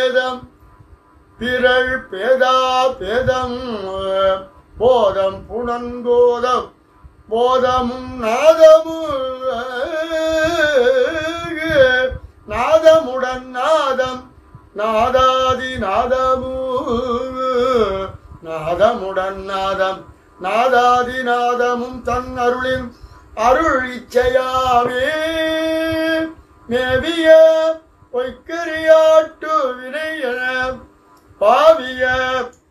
பேதம் பிறள் பேதா பேதம் போதம் புனங்கோதம் போதமும் நாதமும் நாதமுடன் நாதம் நாதாதி நாதமு நாதமுடன் நாதம் நாதாதி நாதமும் தன் அருளின் அருள் இச்சையாமே மேவிய பொய்க்கரியாட்டு வினையன பாவிய